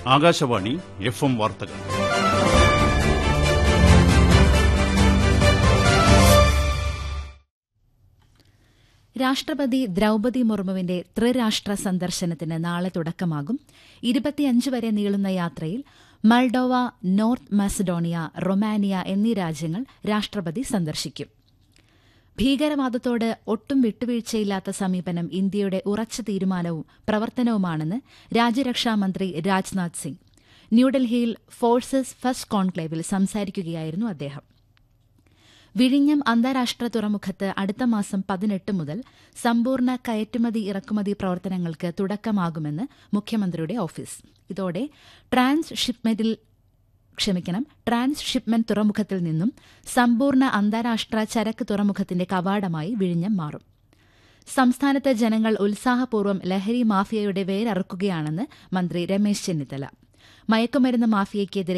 Akashvani F M വാർത്തകൾ രാഷ്ട്രപതി ദ്രൌപതി മുർമുവിന്റെ ത്രിരാഷ്ട്ര സന്ദർശനത്തിന് നാളെ തുടക്കമാകും ഇരുപത്തിയഞ്ച് വരെ നീളുന്ന യാത്രയിൽ മൾഡോവ നോർത്ത് മാസഡോണിയ റൊമാനിയ എന്നീ രാജ്യങ്ങൾ രാഷ്ട്രപതി സന്ദർശിക്കും ഭീകരവാദത്തോട് ഒട്ടും വിട്ടുവീഴ്ചയില്ലാത്ത സമീപനം ഇന്ത്യയുടെ ഉറച്ച തീരുമാനവും പ്രവർത്തനവുമാണെന്ന് രാജ്യരക്ഷാമന്ത്രി രാജ്നാഥ് സിംഗ് ന്യൂഡൽഹിയിൽ ഫോഴ്സസ് ഫസ്റ്റ് കോൺക്ലേവിൽ സംസാരിക്കുകയായിരുന്നു അദ്ദേഹം വിഴിഞ്ഞം അന്താരാഷ്ട്ര തുറമുഖത്ത് അടുത്ത മാസം പതിനെട്ട് മുതൽ സമ്പൂർണ്ണ കയറ്റുമതി ഇറക്കുമതി പ്രവർത്തനങ്ങൾക്ക് തുടക്കമാകുമെന്ന് മുഖ്യമന്ത്രിയുടെ ഓഫീസ് ഇതോടെ ട്രാൻസ് ഷിപ്മെന്റിൽ ക്ഷമിക്കണം ട്രാൻസ് ഷിപ്മെന്റ് തുറമുഖത്തിൽ നിന്നും സമ്പൂർണ്ണ അന്താരാഷ്ട്ര ചരക്ക് തുറമുഖത്തിന്റെ കവാടമായി വിഴിഞ്ഞം മാറും സംസ്ഥാനത്ത് ജനങ്ങൾ ഉത്സാഹപൂർവ്വം ലഹരി മാഫിയയുടെ വേരറുക്കുകയാണെന്ന് മന്ത്രി രമേശ് ചെന്നിത്തല മയക്കുമരുന്ന് മാഫിയയ്ക്കെതിരെ